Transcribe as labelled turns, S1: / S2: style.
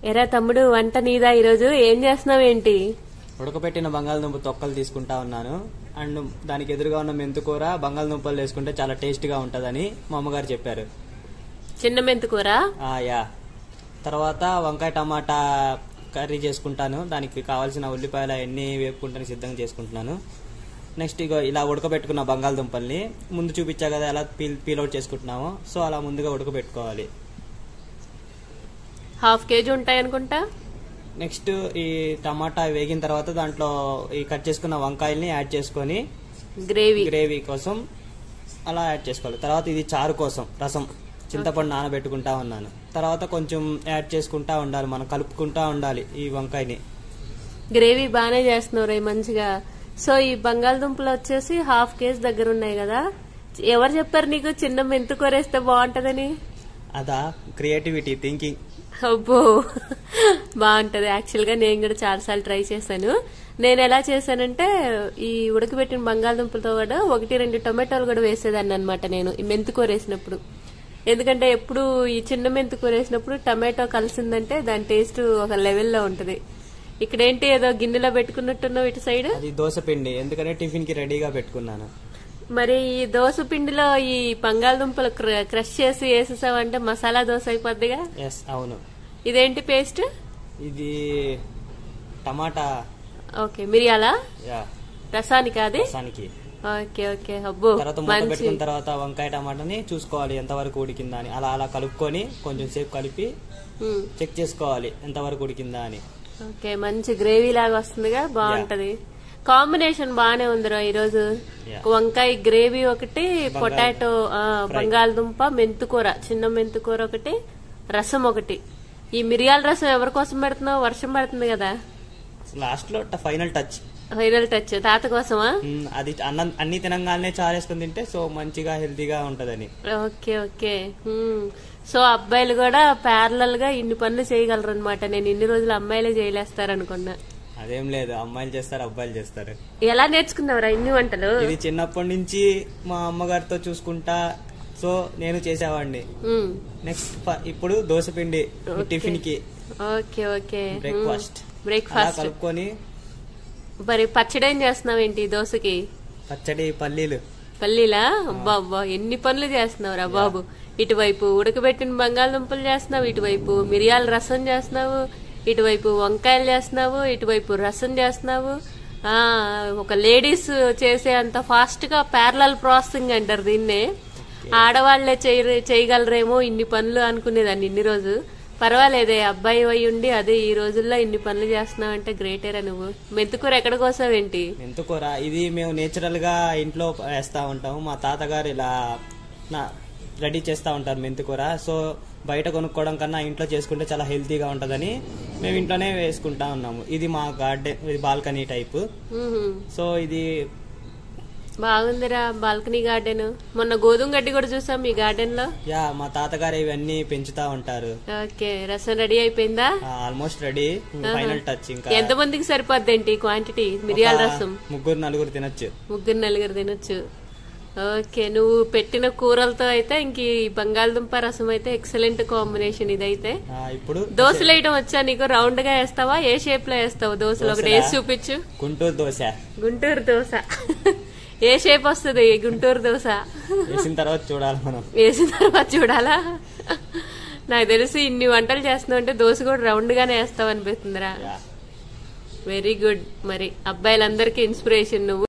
S1: ఎరా తమ్ముడు వంట నీదా ఈరోజు ఏం చేస్తున్నావు ఏంటి
S2: ఉడకబెట్టిన బంగాళదుంప తొక్కలు తీసుకుంటా ఉన్నాను అండ్ దానికి ఎదురుగా ఉన్న మెంతుకూర బంగాళదుంపలు వేసుకుంటే చాలా టేస్ట్గా ఉంటుందని మా అమ్మగారు చెప్పారు
S1: చిన్న మెంతు కూర
S2: ఆ, యా తర్వాత వంకాయ టమాటా కర్రీ చేసుకుంటాను దానికి కావాల్సిన ఉల్లిపాయలు అవన్నీ వేపుకుంటాను సిద్ధంగా చేసుకుంటున్నాను నెక్స్ట్ ఇగో ఇలా ఉడకబెట్టుకున్న బంగాళదుంపల్ని ముందు చూపించా కదా ఎలా పీల్ పీల్ అవుట్ చేసుకుంటున్నామో సో అలా ముందుగా ఉడకబెట్టుకోవాలి
S1: హాఫ్ కేజీ ఉంటాయి అనుకుంటా
S2: నెక్స్ట్ ఈ టమాటా వేగిన తర్వాత దాంట్లో ఈ కట్ చేసుకున్న వంకాయల్ని యాడ్ చేసుకొని
S1: గ్రేవీ
S2: గ్రేవీ కోసం అలా యాడ్ చేసుకోవాలి తర్వాత ఇది చారు కోసం రసం చింతపండు నానబెట్టుకుంటా ఉన్నాను తర్వాత కొంచెం యాడ్ చేసుకుంటా ఉండాలి మనం కలుపుకుంటా ఉండాలి ఈ వంకాయని
S1: గ్రేవీ బాగానే చేస్తున్నావు రే మంచిగా సో ఈ బంగాళదుంపలు వచ్చేసి హాఫ్ కేజీ దగ్గర ఉన్నాయి కదా ఎవరు చెప్పారు నీకు చిన్న మెంతు కూర వేస్తే బాగుంటదని
S2: అదా క్రియేటివిటీ థింకింగ్
S1: అబ్బో బాగుంటది యాక్చువల్ గా నేను కూడా చాలా సార్లు ట్రై చేశాను నేను ఎలా చేశానంటే ఈ ఉడకబెట్టిన బంగాళదుంపలతో కూడా ఒకటి రెండు టొమాటోలు కూడా వేసేదాన్ని అనమాట నేను ఈ మెంతికూర వేసినప్పుడు ఎందుకంటే ఎప్పుడు ఈ చిన్న మెంతికూర వేసినప్పుడు టమాటో కలిసిందంటే దాని టేస్ట్ ఒక లెవెల్లో ఉంటది ఇక్కడ ఏంటి ఏదో గిన్నెలో పెట్టుకున్నట్టున్నావు ఇటు సైడ్
S2: అది దోశ పిండి ఎందుకంటే టిఫిన్ కి రెడీగా పెట్టుకున్నాను
S1: మరి ఈ దోశ పిండిలో ఈ బంగాళదుంపలు క్ర- క్రష్ చేసి వేసేసావంటే మసాలా దోశ అయిపోద్దిగా
S2: ఎస్ అవును
S1: ఇదేంటి పేస్ట్
S2: ఇది టమాటా
S1: ఓకే మిరియాలా
S2: యా
S1: రసానికి అది
S2: రసానికి
S1: ఓకే ఓకే అబ్బో
S2: తర్వాత మూత
S1: మంచి
S2: పెట్టుకున్న తర్వాత వంకాయ టమాటాని చూసుకోవాలి ఎంతవరకు ఉడికిందా అని అలా అలా కలుపుకొని కొంచెం సేపు కలిపి
S1: ఉమ్,
S2: చెక్ చేసుకోవాలి ఎంతవరకు ఉడికిందా అని
S1: ఓకే మంచి గ్రేవీ లాగా వస్తుందిగా బాగుంటది కాంబినేషన్ బానే ఉందిరా ఈరోజు
S2: Yeah.
S1: వంకాయ గ్రేవీ ఒకటి
S2: బంగాళ-
S1: పొటాటో ఆ,
S2: Fry.
S1: బంగాళదుంప మెంతుకూర చిన్న మెంతుకూర ఒకటి రసం ఒకటి ఈ మిరియాల రసం ఎవరి కోసం పెడుతున్నావు వర్షం పడుతుంది కదా
S2: లాస్ట్ లో ఫైనల్ టచ్
S1: ఫైనల్ టచ్ తాత కోసమా
S2: మ్మ్, అది అన్నం అన్ని తినంగానే చారేసుకుని తింటే సో మంచిగా హెల్తీగా ఉంటదని
S1: ఓకే ఓకే హ్మ్. సో అబ్బాయిలు కూడా ప్యారలల్ గా ఇన్ని పనులు చేయగలరు అనమాట నేను ఇన్ని రోజులు అమ్మాయిలే చేయలేస్తారనుకున్నా
S2: అదేం లేదు అమ్మాయిలు చేస్తారు అబ్బాయిలు చేస్తారు
S1: ఎలా నేర్చుకున్నావురా ఇన్ని వంటలు
S2: ఇది చిన్నప్పటి నుంచి మా అమ్మగారితో చూసుకుంటా సో నేను చేసేవాడిని
S1: హ్మ్.
S2: నెక్స్ట్ ప- ఇప్పుడు దోశ పిండి
S1: ఓకే.
S2: టిఫిన్ కి
S1: ఓకే ఓకే
S2: బ్రేక్ఫాస్ట్ అలా
S1: బ్రేక్ఫాస్ట్
S2: కలుపుకొని
S1: మరి పచ్చడి ఏం చేస్తున్నావు ఏంటి దోశకి
S2: పచ్చడి పల్లీలు
S1: పల్లీలా అబ్బా అబ్బా ఎన్ని పనులు చేస్తున్నావురా బాబు ఇటువైపు ఉడకబెట్టిన బంగాళదుంపలు చేస్తున్నావు ఇటువైపు మిరియాల రసం చేస్తున్నావు ఇటువైపు వంకాయలు చేస్తున్నావు ఇటువైపు రసం చేస్తున్నావు ఆ ఒక లేడీస్ చేసే అంత ఫాస్ట్ గా ప్యారలల్ ప్రాసెసింగ్ అంటారు దీన్నే ఆడవాళ్లే చేయ చేయగలరేమో ఇన్ని పనులు అనుకునేదాన్ని ఇన్ని రోజు పర్వాలేదే అబ్బాయి అయి ఉండి అదే ఈ రోజుల్లో ఇన్ని పనులు చేస్తున్నావు అంటే గ్రేటేరా నువ్వు మెంతుకూర ఎక్కడ కోసావేంటి
S2: మెంతుకూర ఇది మేము నేచురల్ గా ఇంట్లో వేస్తా ఉంటాము మా తాతగారు ఇలా నా రెడీ చేస్తా ఉంటారు మెంతుకూర సో బయట కొనుక్కోవడం కన్నా ఇంట్లో చేసుకుంటే చాలా హెల్తీగా ఉంటదని మేము ఇంట్లోనే వేసుకుంటా ఉన్నాము ఇది మా గార్డెన్ ఇది బాల్కనీ టైప్
S1: మ్హూ.
S2: సో ఇది
S1: బాగుందిరా బాల్కనీ గార్డెన్ మొన్న గోధుమ గడ్డి కూడా చూసాం మీ గార్డెన్ లో
S2: యా మా తాతగారు ఇవన్నీ పెంచుతా ఉంటారు
S1: ఓకే రసం రెడీ అయిపోయిందా
S2: ఆల్మోస్ట్ రెడీ ఫైనల్ టచ్ ఇంకా
S1: ఎంత మందికి సరిపోద్దేంటి క్వాంటిటీ మిరియాల
S2: ఒక
S1: రసం
S2: ముగ్గురు నలుగురు తినొచ్చు
S1: ముగ్గురు నలుగురు తినొచ్చు ఓకే నువ్వు పెట్టిన కూరలతో అయితే ఇంక ఈ బంగాళదుంప రసం అయితే ఎక్సలెంట్ కాంబినేషన్ ఇదైతే
S2: ఆ, ఇప్పుడు
S1: దోశలు వేయడం వచ్చా నీకు రౌండ్ గా వేస్తావా ఏ షేప్ లో వేస్తావు దోశలు ఒకటి
S2: దోశలా?
S1: వేసి చూపించు
S2: గుంటూరు దోశ
S1: గుంటూరు దోశ ఏ షేప్ వస్తుంది గుంటూరు దోశ
S2: వేసిన తర్వాత చూడాలి మనం
S1: వేసిన తర్వాత చూడాలా నాకు తెలిసి ఇన్ని వంటలు చేస్తున్నావు అంటే దోశ కూడా రౌండ్ గానే వేస్తావు అనిపిస్తుందిరా
S2: యా
S1: వెరీ గుడ్ మరి అబ్బాయిలందరికీ ఇన్స్పిరేషన్ నువ్వు